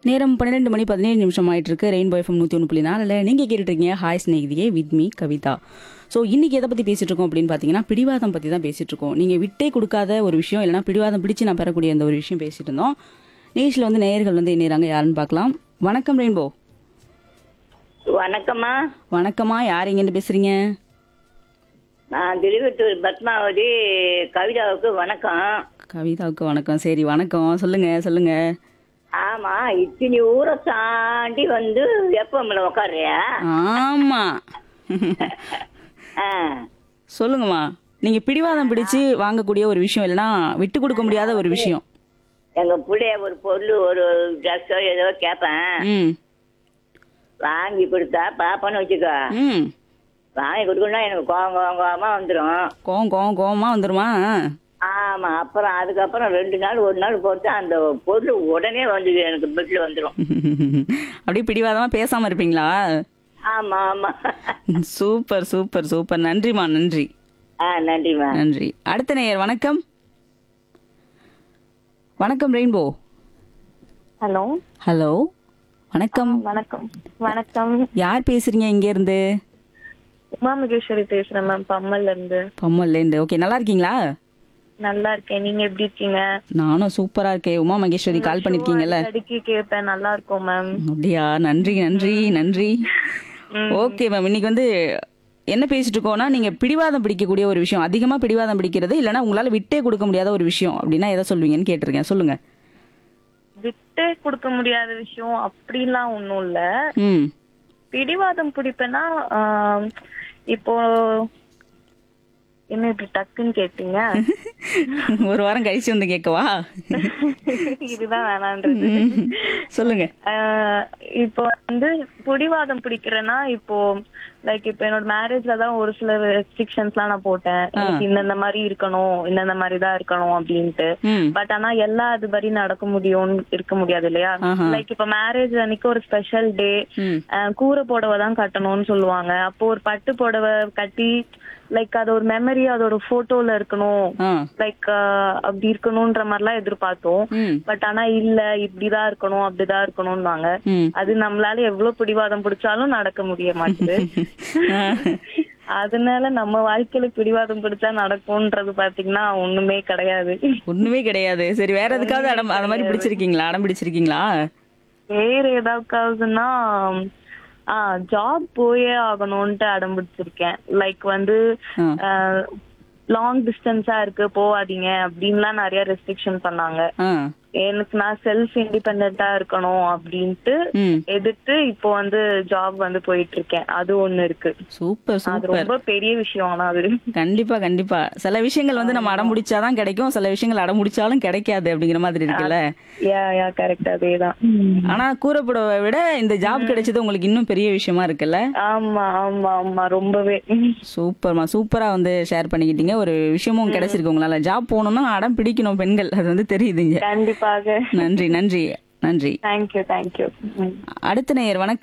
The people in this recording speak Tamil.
நேரம் பன்னிரெண்டு மணி பதினேழு நிமிஷம் ஆயிட்டு இருக்கு ரெயின்போ எஃப்எம் நூற்றி ஒன்று புள்ளி நாலில் நீங்கள் கேட்டுட்ருக்கீங்க ஹாய் ஸ்நேகிதியே வித் மீ கவிதா ஸோ இன்னைக்கு எதை பற்றி பேசிட்டு இருக்கோம் அப்படின்னு பார்த்தீங்கன்னா பிடிவாதம் பற்றி தான் பேசிட்டு இருக்கோம் நீங்கள் விட்டே கொடுக்காத ஒரு விஷயம் இல்லைனா பிடிவாதம் பிடிச்சு நான் பெறக்கூடிய அந்த ஒரு விஷயம் பேசிட்டு இருந்தோம் நிகழ்ச்சியில் வந்து நேயர்கள் வந்து இணையறாங்க யாருன்னு பார்க்கலாம் வணக்கம் ரெயின்போ வணக்கம்மா வணக்கம்மா யார் எங்கேருந்து பேசுறீங்க நான் திருவத்தூர் பத்மாவதி கவிதாவுக்கு வணக்கம் கவிதாவுக்கு வணக்கம் சரி வணக்கம் சொல்லுங்க சொல்லுங்க ஆமா இத்தனி ஊரை தாண்டி வந்து எப்பம்ல உக்காடுறியா ஆமா ஆ, சொல்லுங்கம்மா நீங்க பிடிவாதம் பிடிச்சு வாங்கக்கூடிய ஒரு விஷயம் இல்லைன்னா விட்டு கொடுக்க முடியாத ஒரு விஷயம் எங்க பிள்ளைய ஒரு பொருள் ஒரு ட்ரெஸ்ஸோ ஏதோ கேட்பேன் ம் வாங்கி கொடுத்தா பாப்பான்னு வச்சுக்கோ ம் வாங்கி கொடுக்கணும்னா எனக்கு கோவம் கோவம் கோவமா வந்துடும் கோவம் கோவம் கோவமா வந்துருமா ஆமா அப்புறம் அதுக்கப்புறம் ரெண்டு நாள் ஒரு நாள் பொறுத்து அந்த பொருள் உடனே வந்து எனக்கு பெட்ல வந்துடும் அப்படியே பிடிவாதமா பேசாம இருப்பீங்களா ஆமா ஆமா சூப்பர் சூப்பர் சூப்பர் நன்றிம்மா நன்றி ஆ நன்றிம்மா நன்றி அடுத்த நேயர் வணக்கம் வணக்கம் ரெயின்போ ஹலோ ஹலோ வணக்கம் வணக்கம் வணக்கம் யார் பேசுறீங்க இங்க இருந்து உமா மகேஸ்வரி பேசுறேன் மேம் பம்மல்ல இருந்து பம்மல்ல இருந்து ஓகே நல்லா இருக்கீங்களா நல்லா இருக்கேன் நீங்க எப்படி இருக்கீங்க நானும் சூப்பரா இருக்கேன் உமா மகேஸ்வரி கால் பண்ணிருக்கீங்கல்ல அடிக்கடி கேட்பேன் நல்லா இருக்கும் மேம் அப்படியா நன்றி நன்றி நன்றி ஓகே மேம் இன்னைக்கு வந்து என்ன பேசிட்டு இருக்கோம்னா நீங்க பிடிவாதம் பிடிக்கக்கூடிய ஒரு விஷயம் அதிகமா பிடிவாதம் பிடிக்கிறது இல்லைன்னா உங்களால விட்டே கொடுக்க முடியாத ஒரு விஷயம் அப்படின்னா எதை சொல்வீங்கன்னு கேட்டிருக்கேன் சொல்லுங்க விட்டே கொடுக்க முடியாத விஷயம் அப்படிலாம் ஒண்ணும் இல்ல ம் பிடிவாதம் பிடிப்பேன்னா ஆம், இப்போ என்ன இப்படி டக்குன்னு கேட்டீங்க ஒரு வாரம் கழிச்சு வந்து கேட்கவா இதுதான் வேணான்றது சொல்லுங்க ஆஹ் இப்போ வந்து பிடிவாதம் பிடிக்கிறேன்னா இப்போ லைக் இப்போ என்னோட மேரேஜ்ல தான் ஒரு சில ரெஸ்ட்ரிக்ஷன்ஸ்லாம் நான் போட்டேன் எனக்கு இந்தந்த மாதிரி இருக்கணும் இந்தந்த மாதிரி தான் இருக்கணும் அப்படின்ட்டு ம் பட் ஆனா எல்லா அது மாதிரி நடக்க முடியும்னு இருக்க முடியாது இல்லையா ஆஹா. லைக் இப்ப மேரேஜ் அன்னைக்கு ஒரு ஸ்பெஷல் டே ம் கூரை புடவை தான் கட்டணும்னு சொல்லுவாங்க அப்போ ஒரு பட்டு புடவை கட்டி லைக் அது ஒரு மெமரி அதோட போட்டோல இருக்கணும் ஆ லைக் அப்படி இருக்கணும்ன்ற மாதிரிலாம் எதிர்பார்த்தோம் ம் பட் ஆனா இல்ல இப்படிதான் இருக்கணும் அப்படிதான் இருக்கணும்னாங்க ம் அது நம்மளால எவ்வளவு பிடிவாதம் பிடிச்சாலும் நடக்க முடிய மாட்டுது ஆ. அதனால நம்ம வாழ்க்கையில பிடிவாதம் பிடிச்சா நடக்கும்ன்றது பாத்தீங்கன்னா ஒண்ணுமே கிடையாது ஒண்ணுமே கிடையாது சரி வேற எதுக்காவது அடம் அந்த மாதிரி பிடிச்சிருக்கீங்களா அடம் பிடிச்சிருக்கீங்களா வேற ஏதாவதுன்னா ஆ ஜாப் போயே ஆகணும்ட்டு அடம் பிடிச்சிருக்கேன் லைக் வந்து ஆ. லாங் டிஸ்டன்ஸா இருக்கு போகாதீங்க அப்படின்லாம் நிறைய ரெஸ்ட்ரிக்ஷன் பண்ணாங்க ஆ எனக்கு நான் செல்ஃப் இண்டிபெண்டா இருக்கணும் அப்படின்ட்டு ம் எதிர்த்து இப்போ வந்து ஜாப் வந்து போயிட்டு இருக்கேன் அது ஒண்ணு இருக்கு சூப்பர் அது சூப்பர் ரொம்ப பெரிய விஷயம் ஆனா அது கண்டிப்பா கண்டிப்பா சில விஷயங்கள் வந்து நம்ம அடம் முடிச்சாதான் கிடைக்கும் சில விஷயங்கள் அடம் முடிச்சாலும் கிடைக்காது அப்படிங்கிற மாதிரி இருக்குல்ல யா யா கரெக்ட் அதேதான் ஆனா கூறப்படுவதை விட இந்த ஜாப் கிடைச்சது உங்களுக்கு இன்னும் பெரிய விஷயமா இருக்குல்ல ஆமா ஆமா ஆமா ரொம்பவே சூப்பர்மா சூப்பரா வந்து ஷேர் பண்ணிக்கிட்டீங்க ஒரு விஷயமும் கிடைச்சிருக்கு உங்களால ஜாப் போகணும்னா அடம் பிடிக்கணும் பெண்கள் அது வந்து தெரியுதுங்க கண்டிப்பாக நன்றி நன்றி நன்றி தேங்க்யூ தேங்க்யூ அடுத்த நேயர் வணக்கம்